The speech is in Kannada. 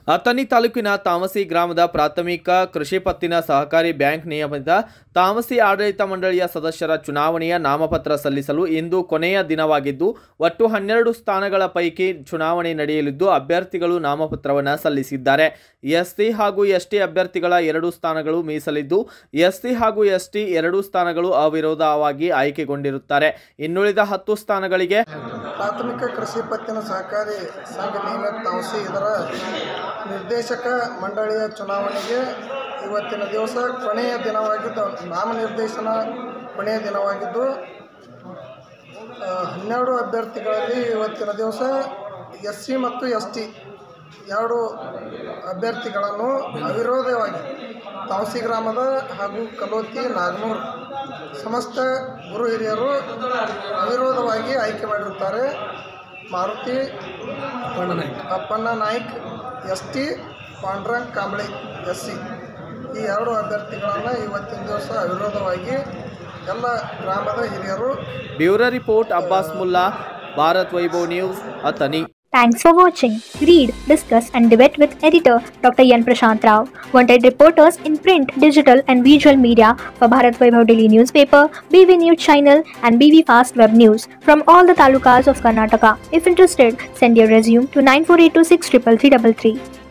ಅಥಣಿ ತಾಲೂಕಿನ ತಾಮಸಿ ಗ್ರಾಮದ ಪ್ರಾಥಮಿಕ ಕೃಷಿ ಪತ್ತಿನ ಸಹಕಾರಿ ಬ್ಯಾಂಕ್ ನಿಯಮಿತ ತಾಮಸಿ ಆಡಳಿತ ಮಂಡಳಿಯ ಸದಸ್ಯರ ಚುನಾವಣೆಯ ನಾಮಪತ್ರ ಸಲ್ಲಿಸಲು ಇಂದು ಕೊನೆಯ ದಿನವಾಗಿದ್ದು ಒಟ್ಟು ಹನ್ನೆರಡು ಸ್ಥಾನಗಳ ಪೈಕಿ ಚುನಾವಣೆ ನಡೆಯಲಿದ್ದು ಅಭ್ಯರ್ಥಿಗಳು ನಾಮಪತ್ರವನ್ನು ಸಲ್ಲಿಸಿದ್ದಾರೆ ಎಸ್ಸಿ ಹಾಗೂ ಎಸ್ಟಿ ಅಭ್ಯರ್ಥಿಗಳ ಎರಡು ಸ್ಥಾನಗಳು ಮೀಸಲಿದ್ದು ಎಸ್ಸಿ ಹಾಗೂ ಎಸ್ಟಿ ಎರಡು ಸ್ಥಾನಗಳು ಅವಿರೋಧವಾಗಿ ಆಯ್ಕೆಗೊಂಡಿರುತ್ತಾರೆ ಇನ್ನುಳಿದ ಹತ್ತು ಸ್ಥಾನಗಳಿಗೆ ಪ್ರಾಥಮಿಕ ಕೃಷಿ ಪತ್ತಿನ ಸಹಕಾರಿ ಸಂಘ ನಿಯಮಿತ ತಾವಸಿ ಇದರ ನಿರ್ದೇಶಕ ಮಂಡಳಿಯ ಚುನಾವಣೆಗೆ ಇವತ್ತಿನ ದಿವಸ ಕೊನೆಯ ದಿನವಾಗಿದ್ದು ನಾಮನಿರ್ದೇಶನ ಕೊನೆಯ ದಿನವಾಗಿದ್ದು ಆ, ಹನ್ನೆರಡು ಅಭ್ಯರ್ಥಿಗಳಲ್ಲಿ ಇವತ್ತಿನ ದಿವಸ ಎಸ್ ಸಿ ಮತ್ತು ಎಸ್ ಟಿ ಎರಡು ಅಭ್ಯರ್ಥಿಗಳನ್ನು ಅವಿರೋಧವಾಗಿ ತಾವಸಿ ಗ್ರಾಮದ ಹಾಗೂ ಕಲೋತಿ ನಾಗನೂರು ಸಮಸ್ತ ಗುರು ಹಿರಿಯರು ಅವಿರೋಧವಾಗಿ ಆಯ್ಕೆ ಮಾಡಿರುತ್ತಾರೆ Maruti Appanna Naik S T Pandurang Kamble S C ಈ ಎರಡು ಅಭ್ಯರ್ಥಿಗಳನ್ನು ಇವತ್ತಿನ ದಿವಸ ಅವಿರೋಧವಾಗಿ ಎಲ್ಲ ಗ್ರಾಮದ ಹಿರಿಯರು bureau report Abbas Mulla Bharat Vaibhav news Athani Thanks for watching. Read, discuss, and debate with editor Dr. Yan Prashant Rao. Wanted reporters in print, digital, and visual media for Bharat Vaibhav Daily Newspaper, BV News Channel, and BV Fast Web News from all the talukas of Karnataka. If interested, send your resume to 9482633333.